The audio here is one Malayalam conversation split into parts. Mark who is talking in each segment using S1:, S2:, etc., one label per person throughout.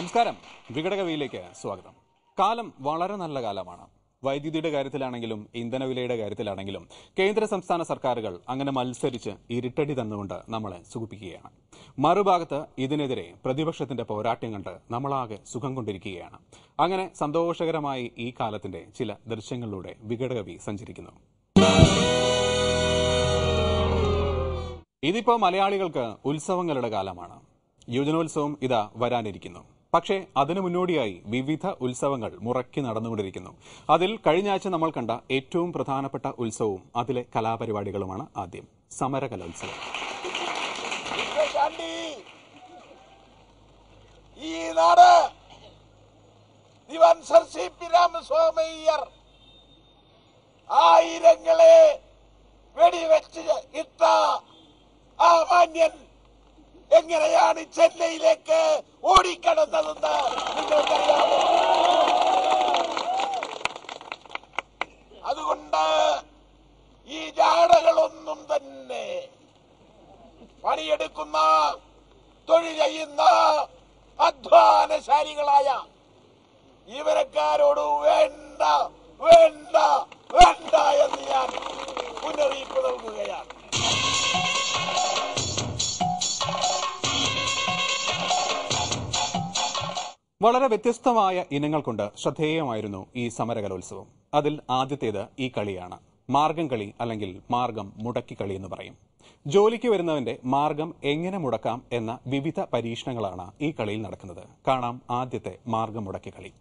S1: നമസ്കാരം വികടകവിയിലേക്ക് സ്വാഗതം കാലം വളരെ നല്ല കാലമാണ് വൈദ്യുതിയുടെ കാര്യത്തിലാണെങ്കിലും ഇന്ധനവിലയുടെ കാര്യത്തിലാണെങ്കിലും കേന്ദ്ര സംസ്ഥാന സർക്കാരുകൾ അങ്ങനെ മത്സരിച്ച് ഇരുട്ടടി തന്നുകൊണ്ട് നമ്മളെ സുഖിപ്പിക്കുകയാണ് മറുഭാഗത്ത് ഇതിനെതിരെ പ്രതിപക്ഷത്തിന്റെ പോരാട്ടം കണ്ട് നമ്മളാകെ സുഖം കൊണ്ടിരിക്കുകയാണ് അങ്ങനെ സന്തോഷകരമായി ഈ കാലത്തിന്റെ ചില ദൃശ്യങ്ങളിലൂടെ വികടകവി സഞ്ചരിക്കുന്നു ഇതിപ്പോ മലയാളികൾക്ക് ഉത്സവങ്ങളുടെ കാലമാണ് യുവജനോത്സവം ഇതാ വരാനിരിക്കുന്നു പക്ഷേ അതിനു മുന്നോടിയായി വിവിധ ഉത്സവങ്ങൾ മുറക്കി നടന്നുകൊണ്ടിരിക്കുന്നു അതിൽ കഴിഞ്ഞ ആഴ്ച നമ്മൾ കണ്ട ഏറ്റവും പ്രധാനപ്പെട്ട ഉത്സവവും അതിലെ കലാപരിപാടികളുമാണ് ആദ്യം സമരകലോത്സവം
S2: ശാന്തി ഈ നാട് ദിവാൻ സർ സി പി രാമസ്വാമയ്യർ ആയിരങ്ങളെ വെടിവെച്ച് ഇട്ട ആ മാന്യൻ എങ്ങനെയാണ് ചെന്നൈയിലേക്ക് ഓടിക്കടന്നതെന്ന് നിങ്ങൾക്കറിയാമോ അതുകൊണ്ട് ഈ ജാടകളൊന്നും തന്നെ പണിയെടുക്കുന്ന തൊഴിൽ ചെയ്യുന്ന അധ്വാനശാലികളായ ജീവനക്കാരോട് വേണ്ട വേണ്ട വേണ്ട എന്ന് ഞാൻ മുന്നറിയിപ്പ് നൽകുകയാണ്
S1: വളരെ വ്യത്യസ്തമായ ഇനങ്ങൾ കൊണ്ട് ശ്രദ്ധേയമായിരുന്നു ഈ സമരകലോത്സവം അതിൽ ആദ്യത്തേത് ഈ കളിയാണ് മാർഗം കളി അല്ലെങ്കിൽ മാർഗം മുടക്കി കളി എന്ന് പറയും ജോലിക്ക് വരുന്നവന്റെ മാർഗം എങ്ങനെ മുടക്കാം എന്ന വിവിധ പരീക്ഷണങ്ങളാണ് ഈ കളിയിൽ നടക്കുന്നത് കാണാം ആദ്യത്തെ മാർഗം മുടക്കി കളി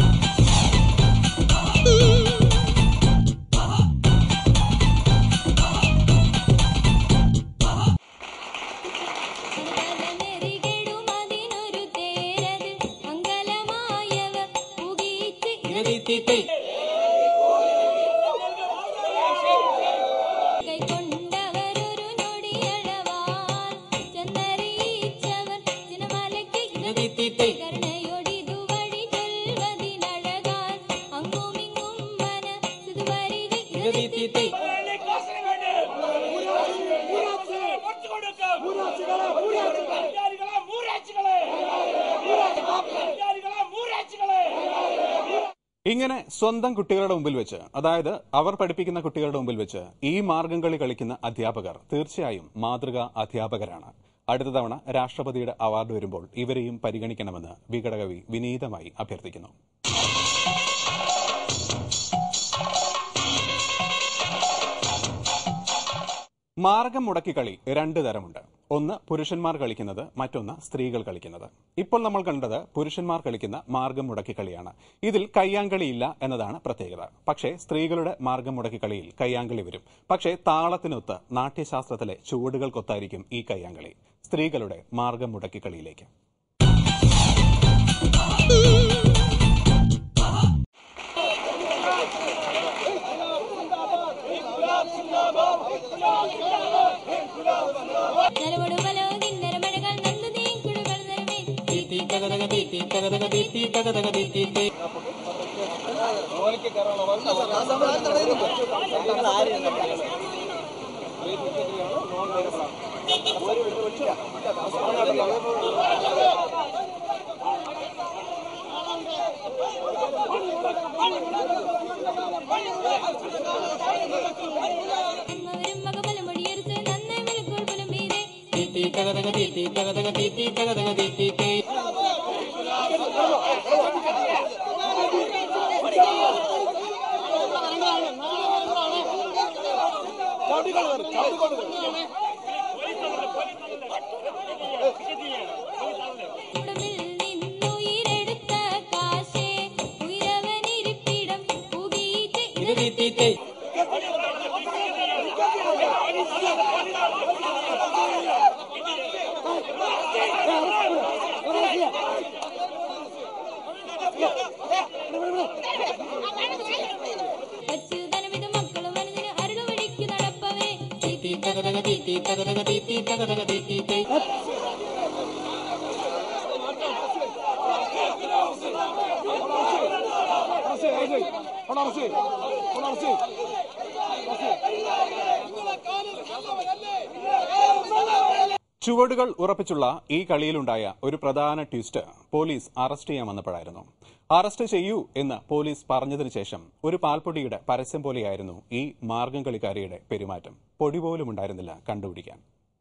S3: നെറികെടുമതിനൊരു തേരത് മംഗലമായവർ പുകീച്ച് കൈക്കൊണ്ടവരൊരു നൊടിയളവാൽ ചെന്നറിയിച്ചവർ ചിനമലയ്ക്ക് കരുണയൊടിതുവഴി ചൊൽവതിനഴകാൽ അങ്ങുമിങ്ങും മനസ്സിതു വരികை
S1: ഇങ്ങനെ സ്വന്തം കുട്ടികളുടെ മുമ്പിൽ വെച്ച് അതായത് അവർ പഠിപ്പിക്കുന്ന കുട്ടികളുടെ മുമ്പിൽ വെച്ച് ഈ മാർഗം കളി കളിക്കുന്ന അധ്യാപകർ തീർച്ചയായും മാതൃകാ അധ്യാപകരാണ് അടുത്ത തവണ രാഷ്ട്രപതിയുടെ അവാർഡ് വരുമ്പോൾ ഇവരെയും പരിഗണിക്കണമെന്ന് വികടകവി വിനീതമായി അഭ്യർത്ഥിക്കുന്നു മാർഗം മുടക്കിക്കളി രണ്ട് തരമുണ്ട് ഒന്ന് പുരുഷന്മാർ കളിക്കുന്നത് മറ്റൊന്ന് സ്ത്രീകൾ കളിക്കുന്നത് ഇപ്പോൾ നമ്മൾ കണ്ടത് പുരുഷന്മാർ കളിക്കുന്ന മാർഗം മുടക്കിക്കളിയാണ് ഇതിൽ കയ്യാങ്കളിയില്ല എന്നതാണ് പ്രത്യേകത പക്ഷേ സ്ത്രീകളുടെ മാർഗം മുടക്കിക്കളിയിൽ കയ്യാങ്കളി വരും പക്ഷേ താളത്തിനൊത്ത് നാട്യശാസ്ത്രത്തിലെ ചുവടുകൾക്കൊത്തായിരിക്കും ഈ കയ്യാങ്കളി സ്ത്രീകളുടെ മാർഗം മുടക്കിക്കളിയിലേക്ക്
S3: നരവടുവലോ കിന്നര മഴകൾ നന്നു തീക്കുടുകൾ നിറമേ അമ്മവരും മകബലമൊടിയെടുത്ത് നന്നായി വിളിക്കോൾ പോലും മീതെ ഉടമ്പിൽ നിന്നുയിരെടുത്ത കാശേ ഉയരവനിരിപ്പിടം പുകീറ്റ് അച്യുതനവിധ മക്കളും മനതിന് അരുളുവഴിക്കു നടപ്പവേ
S1: ചുവടുകൾ ഉറപ്പിച്ചുള്ള ഈ കളിയിലുണ്ടായ ഒരു പ്രധാന ട്വിസ്റ്റ് പോലീസ് അറസ്റ്റ് ചെയ്യാൻ വന്നപ്പോഴായിരുന്നു അറസ്റ്റ് ചെയ്യൂ എന്ന് പോലീസ് പറഞ്ഞതിന് ശേഷം ഒരു പാൽപ്പൊടിയുടെ പരസ്യം പോലെയായിരുന്നു ഈ മാർഗം കളിക്കാരിയുടെ പെരുമാറ്റം പൊടി പോലും ഉണ്ടായിരുന്നില്ല കണ്ടുപിടിക്കാൻ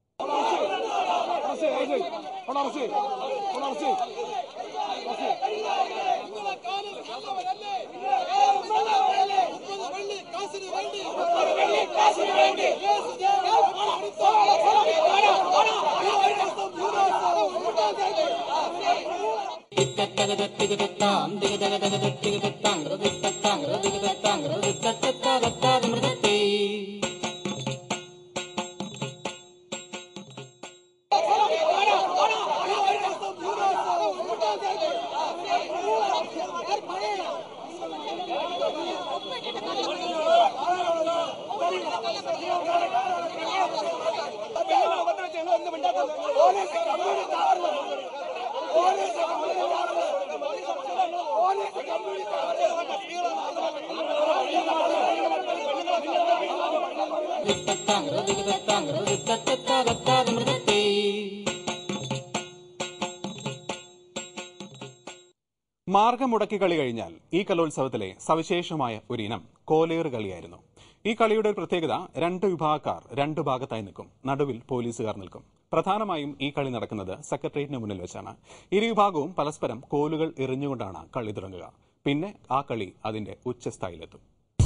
S1: മാർഗമുടക്കി കളി കഴിഞ്ഞാൽ ഈ കലോത്സവത്തിലെ സവിശേഷമായ ഒരു ഇനം കോലേറ് കളിയായിരുന്നു ഈ കളിയുടെ ഒരു പ്രത്യേകത രണ്ട് വിഭാഗക്കാർ രണ്ട് ഭാഗത്തായി നിൽക്കും നടുവിൽ പോലീസുകാർ നിൽക്കും പ്രധാനമായും ഈ കളി നടക്കുന്നത് സെക്രട്ടേറിയറ്റിന് മുന്നിൽ വെച്ചാണ് ഇരു വിഭാഗവും പരസ്പരം കോലുകൾ എറിഞ്ഞുകൊണ്ടാണ് കളി തുടങ്ങുക പിന്നെ ആ കളി അതിന്റെ ഉച്ചസ്ഥായിലെത്തും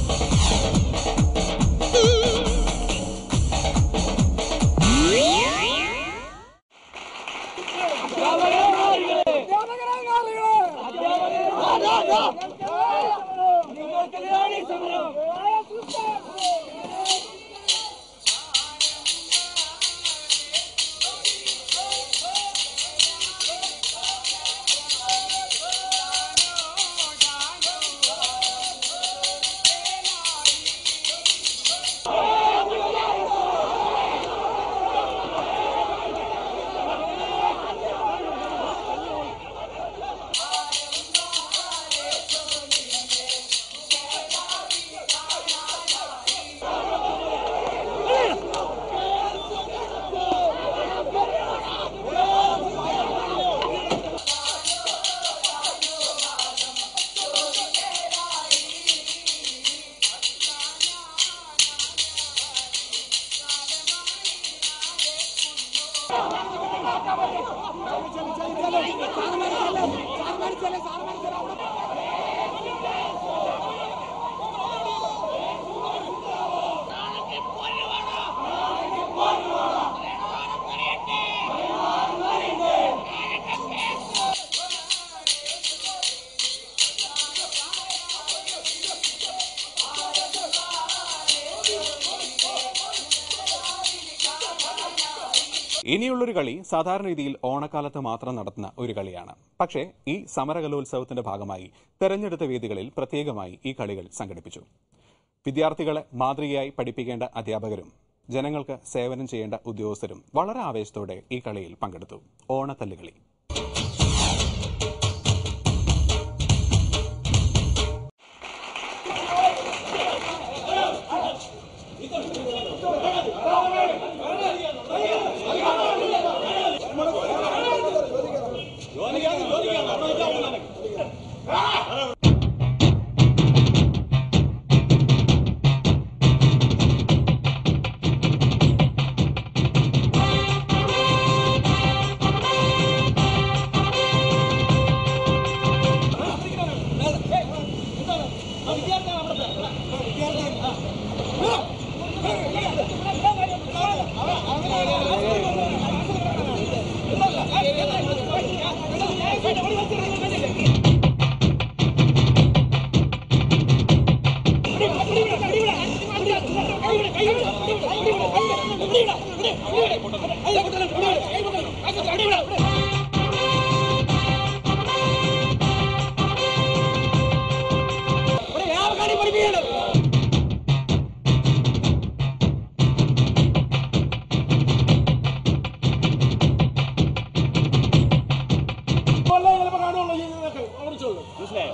S1: ഇനിയുള്ളൊരു കളി സാധാരണ രീതിയിൽ ഓണക്കാലത്ത് മാത്രം നടത്തുന്ന ഒരു കളിയാണ് പക്ഷേ ഈ സമരകലോത്സവത്തിന്റെ ഭാഗമായി തെരഞ്ഞെടുത്ത വേദികളിൽ പ്രത്യേകമായി ഈ കളികൾ സംഘടിപ്പിച്ചു വിദ്യാർത്ഥികളെ മാതൃകയായി പഠിപ്പിക്കേണ്ട അധ്യാപകരും ജനങ്ങൾക്ക് സേവനം ചെയ്യേണ്ട ഉദ്യോഗസ്ഥരും വളരെ ആവേശത്തോടെ ഈ കളിയിൽ പങ്കെടുത്തു ഓണത്തല്ലുകളി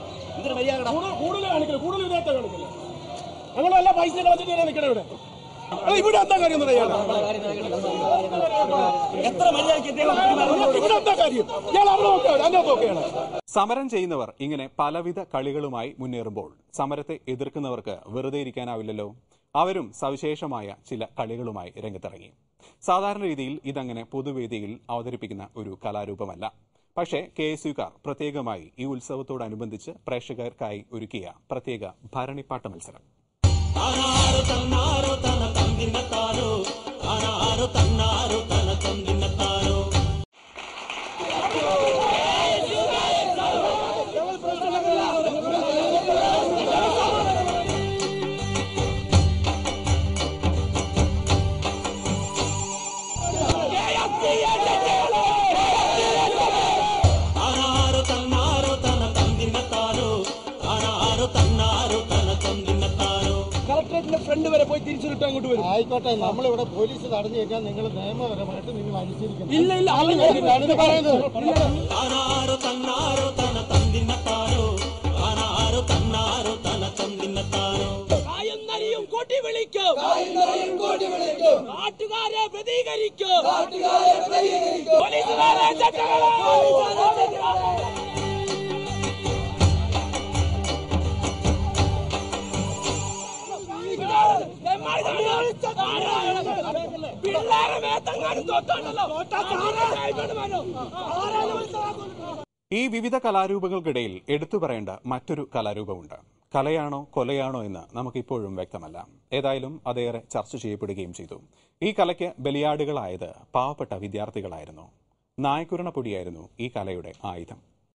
S4: കൂടുതൽ കാണിക്കില്ല കൂടുതൽ വിധേയത്തെ കാണിക്കില്ല ഞങ്ങളെല്ലാം പൈസ വെച്ചിട്ട് നിൽക്കണേ ഇവിടെ ഇവിടെ എന്താ കാര്യം എന്ന് പറയാ
S5: എത്ര മര്യാദയ്ക്ക് ഇദ്ദേഹം പെരുമാറുന്നു?
S4: ഇവിടെ എന്താ കാര്യം ഇയാൾ അവിടെ നോക്കുകയാണ് അതിനകത്ത് നോക്കുകയാണ്
S1: സമരം ചെയ്യുന്നവർ ഇങ്ങനെ പലവിധ കളികളുമായി മുന്നേറുമ്പോൾ സമരത്തെ എതിർക്കുന്നവർക്ക് വെറുതെ ഇരിക്കാനാവില്ലല്ലോ അവരും സവിശേഷമായ ചില കളികളുമായി രംഗത്തിറങ്ങി സാധാരണ രീതിയിൽ ഇതങ്ങനെ പൊതുവേദിയിൽ അവതരിപ്പിക്കുന്ന ഒരു കലാരൂപമല്ല പക്ഷേ കെ എസ് യുക്കാർ പ്രത്യേകമായി ഈ ഉത്സവത്തോടനുബന്ധിച്ച് പ്രേക്ഷകർക്കായി ഒരുക്കിയ പ്രത്യേക ഭരണിപ്പാട്ട് മത്സരം
S5: ആനാരോ തന്നാരോ തന തന്നിന്നത്താരോ ആനാരോ തന്നാരോ തന തന്നിന്നത്താരോ ആനാരോ തന്നാരോ തന തന്നിന്നത്താരോ ആനാരോ തന്നാരോ തന തന്നിന്നത്താരോ
S4: കളക്ടറേറ്റിന്റെ ഫ്രണ്ട് വരെ പോയി തിരിച്ചിട്ട് അങ്ങോട്ട് വരും
S6: ആയിക്കോട്ടെ നമ്മളിവിടെ പോലീസ് തടഞ്ഞു കഴിഞ്ഞാൽ നിങ്ങൾ നിയമപരമായിട്ട് നിങ്ങൾ അനുസരിക്കണം
S4: ഇല്ല ഇല്ല ആളില്ല
S6: ഞാനിത് പറയുന്നത്
S5: ആനാരോ തന്നാരോ തന തന്നിന്നത്താരോ ആനാരോ തന്നാരോ തന തന്നിന്നത്താരോ
S4: കായന്നരിയും കൊടി വിളിക്കും നാട്ടുകാരെ പ്രതികരിക്കും പോലീസുകാരെ ചട്ടകളെ പിള്ളേരെ മേത്തങ്ങാനും തൊട്ടുണ്ടല്ലോ
S1: ഈ വിവിധ കലാരൂപങ്ങൾക്കിടയിൽ എടുത്തു പറയേണ്ട മറ്റൊരു കലാരൂപമുണ്ട് കലയാണോ കൊലയാണോ എന്ന് നമുക്കിപ്പോഴും വ്യക്തമല്ല ഏതായാലും അതേറെ ചർച്ച ചെയ്യപ്പെടുകയും ചെയ്തു ഈ കലയ്ക്ക് ബലിയാടുകളായത് പാവപ്പെട്ട വിദ്യാർത്ഥികളായിരുന്നു നായക്കുരണ പൊടിയായിരുന്നു ഈ കലയുടെ ആയുധം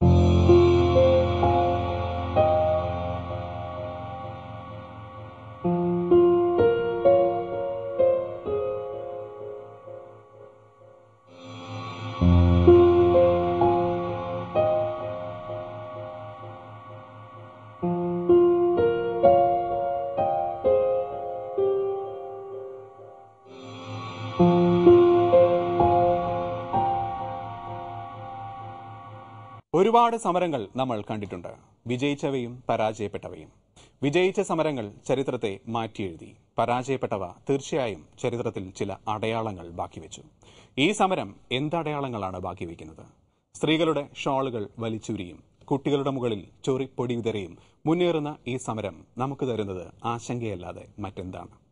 S1: ഒരുപാട് സമരങ്ങൾ നമ്മൾ കണ്ടിട്ടുണ്ട് വിജയിച്ചവയും പരാജയപ്പെട്ടവയും വിജയിച്ച സമരങ്ങൾ ചരിത്രത്തെ മാറ്റിയെഴുതി പരാജയപ്പെട്ടവ തീർച്ചയായും ചരിത്രത്തിൽ ചില അടയാളങ്ങൾ ബാക്കി വെച്ചു ഈ സമരം എന്തടയാളങ്ങളാണ് ബാക്കി വയ്ക്കുന്നത് സ്ത്രീകളുടെ ഷോളുകൾ വലിച്ചൂരിയും കുട്ടികളുടെ മുകളിൽ ചൊറി പൊടി വിതറിയും മുന്നേറുന്ന ഈ സമരം നമുക്ക് തരുന്നത് ആശങ്കയല്ലാതെ മറ്റെന്താണ്